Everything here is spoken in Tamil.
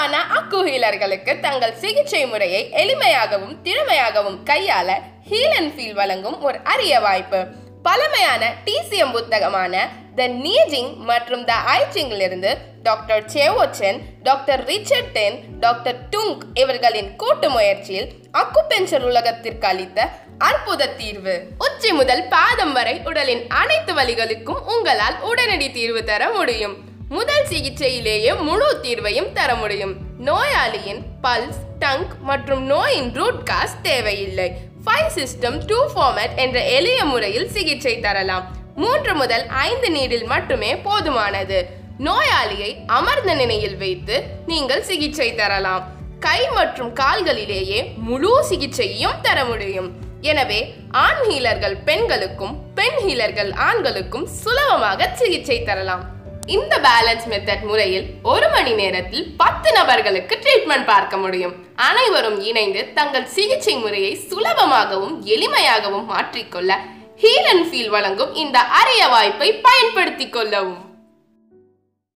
பொதுவான அக்கு ஹீலர்களுக்கு தங்கள் சிகிச்சை முறையை எளிமையாகவும் திறமையாகவும் கையாள ஹீல் அண்ட் ஃபீல் வழங்கும் ஒரு அரிய வாய்ப்பு பழமையான டிசிஎம் புத்தகமான த நீஜிங் மற்றும் த ஐச்சிங்கிலிருந்து டாக்டர் சேவோச்சன் டாக்டர் ரிச்சர்ட் டென் டாக்டர் டுங்க் இவர்களின் கூட்டு முயற்சியில் அக்குபென்சர் உலகத்திற்கு அளித்த அற்புத தீர்வு உச்சி முதல் பாதம் வரை உடலின் அனைத்து வலிகளுக்கும் உங்களால் உடனடி தீர்வு தர முடியும் முதல் சிகிச்சையிலேயே முழு தீர்வையும் தர முடியும் நோயாளியின் பல்ஸ் டங்க் மற்றும் நோயின் ரூட் காஸ் தேவையில்லை ஃபைவ் சிஸ்டம் டூ ஃபார்மேட் என்ற எளிய முறையில் சிகிச்சை தரலாம் மூன்று முதல் ஐந்து நீடில் மட்டுமே போதுமானது நோயாளியை அமர்ந்த நிலையில் வைத்து நீங்கள் சிகிச்சை தரலாம் கை மற்றும் கால்களிலேயே முழு சிகிச்சையும் தர முடியும் எனவே ஆண் ஹீலர்கள் பெண்களுக்கும் பெண் ஹீலர்கள் ஆண்களுக்கும் சுலபமாக சிகிச்சை தரலாம் இந்த பேலன்ஸ் மெத்தட் முறையில் ஒரு மணி நேரத்தில் பத்து நபர்களுக்கு ட்ரீட்மெண்ட் பார்க்க முடியும் அனைவரும் இணைந்து தங்கள் சிகிச்சை முறையை சுலபமாகவும் எளிமையாகவும் மாற்றிக்கொள்ள ஹீல் அண்ட் ஃபீல் வழங்கும் இந்த அரிய வாய்ப்பை பயன்படுத்திக் கொள்ளவும்